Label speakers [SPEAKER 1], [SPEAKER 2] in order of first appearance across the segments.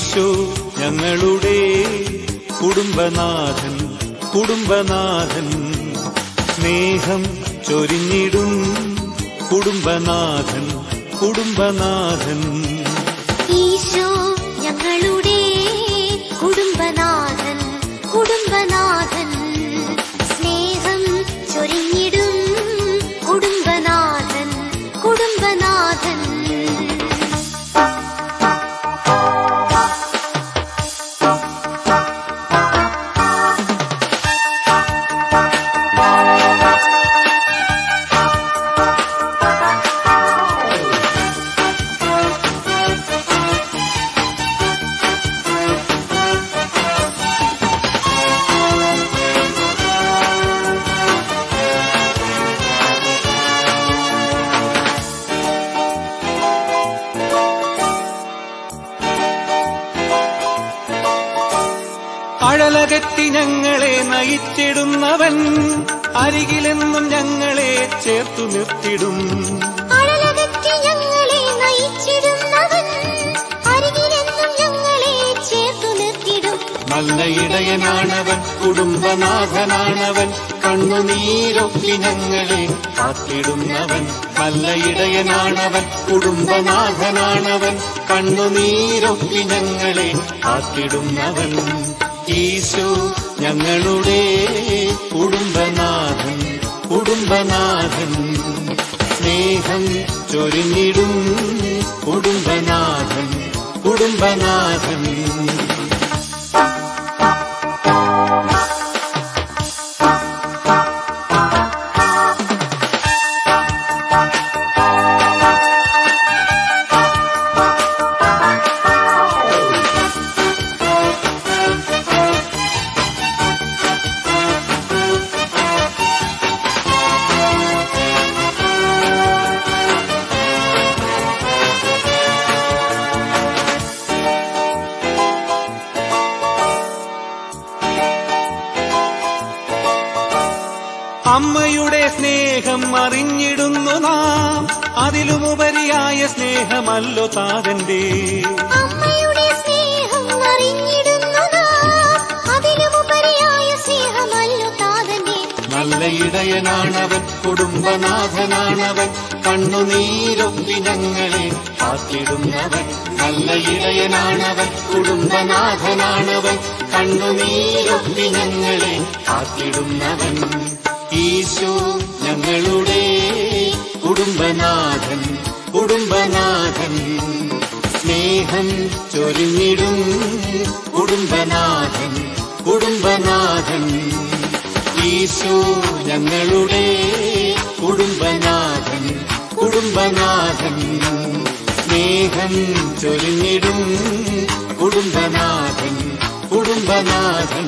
[SPEAKER 1] ഈശോ ഞങ്ങളുടെ കുടുംബനാഥൻ കുടുംബനാഥൻ സ്നേഹം ചൊരിഞ്ഞിടും കുടുംബനാഥൻ കുടുംബനാഥൻ
[SPEAKER 2] ഈശോ ഞങ്ങളുടെ കുടുംബനാഥൻ കുടുംബനാഥൻ സ്നേഹം ചൊരിഞ്ഞിടും കുടുംബനാഥൻ കുടുംബനാഥൻ
[SPEAKER 1] അഴലകറ്റി ഞങ്ങളെ നയിച്ചിടുന്നവൻ അരികിലെന്നും ഞങ്ങളെ ചേർത്തു നിർത്തിടും
[SPEAKER 2] അഴലകറ്റി ഞങ്ങളെ നയിച്ചിടുന്നവൻ അരികിലെന്നും ഞങ്ങളെ ചേർത്തു നിർത്തിടും
[SPEAKER 1] നല്ല ഇടയനാണവൻ കുടുംബനാഥനാണവൻ കണ്ണുനീരൊപ്പി ഞങ്ങളെ കാത്തിടുന്നവൻ നല്ല ഇടയനാണവൻ കുടുംബനാഥനാണവൻ കണ്ണുനീരൊപ്പി ഞങ്ങളെ കാത്തിടുന്നവൻ ഈശോ ഞങ്ങളുടെ കുടുംബനാഥൻ കുടുംബനാഥൻ സ്നേഹം ചൊരിഞ്ഞിടും കുടുംബനാഥൻ കുടുംബനാഥൻ അമ്മയുടെ സ്നേഹം അറിഞ്ഞിടുന്നു നാം അതിലുമുപരിയായ സ്നേഹമല്ലോ താതന്റെ
[SPEAKER 2] അമ്മയുടെ സ്നേഹം അറിഞ്ഞിടുന്നു നാം അതിലുമുപരിയായ സ്നേഹമല്ലോ താതന്റെ
[SPEAKER 1] നല്ല ഇടയനാണവൻ കുടുംബനാഥനാണവൻ കണ്ണുനീരൊപ്പി ഞങ്ങളെ കാത്തിടുന്നവൻ നല്ല ഇടയനാണവൻ കുടുംബനാഥനാണവൻ കണ്ണുനീരൊപ്പി ഞങ്ങളെ കാത്തിടുന്നവൻ ഈശോ ഞങ്ങളുടെ കുടുംബനാഥൻ കുടുംബനാഥൻ സ്നേഹം ചൊരിഞ്ഞിടും കുടുംബനാഥൻ കുടുംബനാഥൻ ഈശോ ഞങ്ങളുടെ കുടുംബനാഥൻ കുടുംബനാഥൻ സ്നേഹം ചൊരിഞ്ഞിടും കുടുംബനാഥൻ കുടുംബനാഥൻ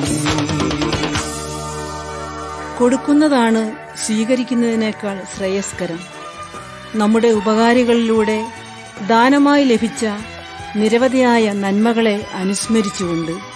[SPEAKER 3] കൊടുക്കുന്നതാണ് സ്വീകരിക്കുന്നതിനേക്കാൾ ശ്രേയസ്കരം നമ്മുടെ ഉപകാരികളിലൂടെ ദാനമായി ലഭിച്ച നിരവധിയായ നന്മകളെ അനുസ്മരിച്ചുകൊണ്ട്